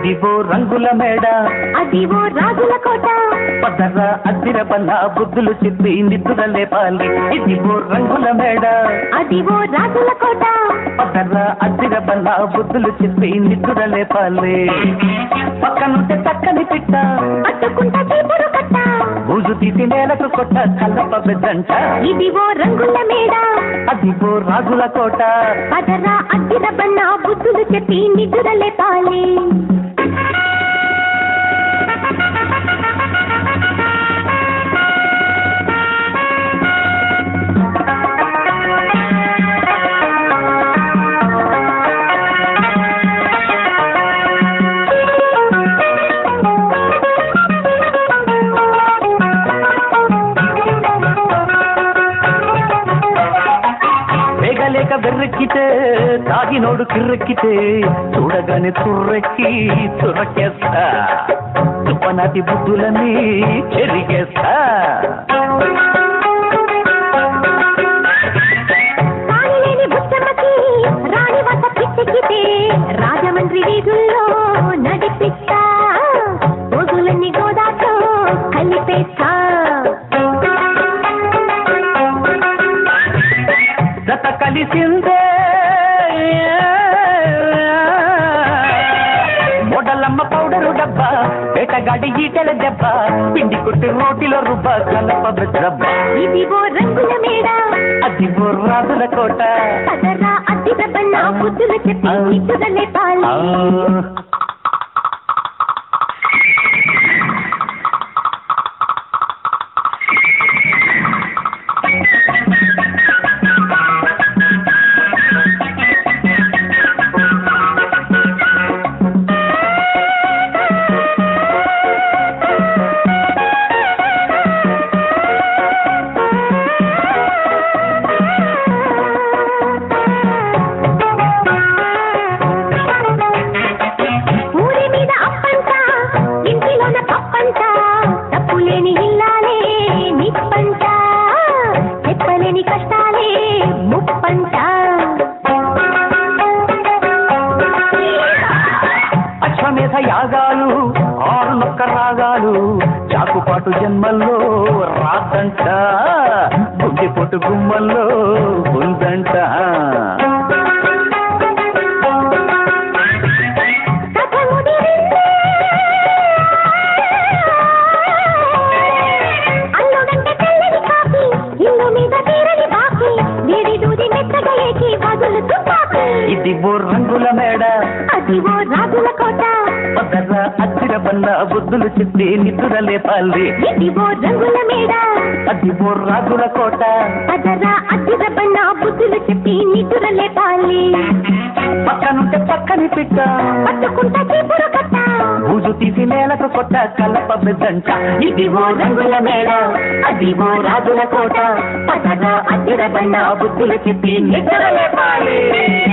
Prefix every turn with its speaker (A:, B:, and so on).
A: ఇదిగో రంగుల మేడ
B: అదివో రాజుల కోట
A: పదర అద్దిర పన్న బుద్ధులు చెప్పి నిద్ర లేపాలి ఇదిగో రంగుల మేడ
B: అదివో రాజుల కోట
A: పదర అద్దిర పన్న బుద్ధులు చెప్పి నిద్ర లేపాలి పక్కనుంటే చక్కని పిట్ట
B: పట్టుకుంటా చీపురు కట్ట
A: బూజు తీసి నేలకు కొట్ట కల్లప పెద్దంట
B: ఇదివో రంగుల మేడ
A: అదిగో రాజుల కోట
B: పదరా అద్దిర బన్న బుద్ధులు చెప్పి నిద్రలే పాలి
A: వేగలేక వెర్రెక్కితే తాగినోడు కిర్రెక్కితే చూడగానే తుర్రెక్కి తురకేస్తా తుప్పనాటి బుద్ధులని చెరిగేస్తా
B: కాలిలేని బుచ్చమ్మకి రాణి వద్ద పిచ్చెక్కితే రాజమండ్రి వీధుల్లో నడిపిస్తా రోజులన్నీ గోదాతో కలిపేస్తా
A: జత కలిసిందే మొడలమ్మ పౌడరు డబ్బా వేటగాడి ఈటెల దెబ్బ పిండి కొట్టి రోటిలో రుబ్బ కలప బెద్రబ్బ
B: ఇదిగో రంగుల మేడ
A: అది రాజుల కోట
B: పదరా అద్దిర బన్న బుద్ధులు చెప్పి నిద్రలే పాలి
A: ఆ.
B: ఊరి మీద అప్పంట ఇంటిలోన పప్పంట తప్పులేని ఇల్లాలే నిప్పంట చెప్పలేని కష్టాలే ముప్పంట
A: అశ్వమేధ యాగాలు ఆరు నొక్క రాగాలు చాకుపాటు జన్మల్లో రాదంట గుండెపోటు గుమ్మల్లో ఉందంట
B: కథ ముదిరిందే. అల్లుడంటే తెల్లని కాకి, ఇల్లు మీద తీరని బాకి, వేడి దూది మెత్తగా ఏకి వదులు తుపాకి.
A: ఇది ఓ రంగుల మేడ
B: అదివో రాజుల కోట
A: పదర అచ్చిర బల్ల బుద్ధులు చెప్పి నిద్ర లేపాలి
B: ఇదివో రంగుల మేడ
A: అది ఓ రాజుల కోట
B: పదరా అద్దిర బన్న బుద్ధులు చెప్పి నిద్ర లేపాలి
A: పక్కనుంటే పక్కని పిట్ట
B: పట్టుకుంటా చీపురు కట్ట
A: బూజు తీసి నేలకు కొట్ట కలప పెద్దంట ఇది ఓ రంగుల మేడ అది ఓ రాజుల కోట పదర అచ్చిర బల్ల బుద్ధులు చెప్పి నిద్ర లేపాలి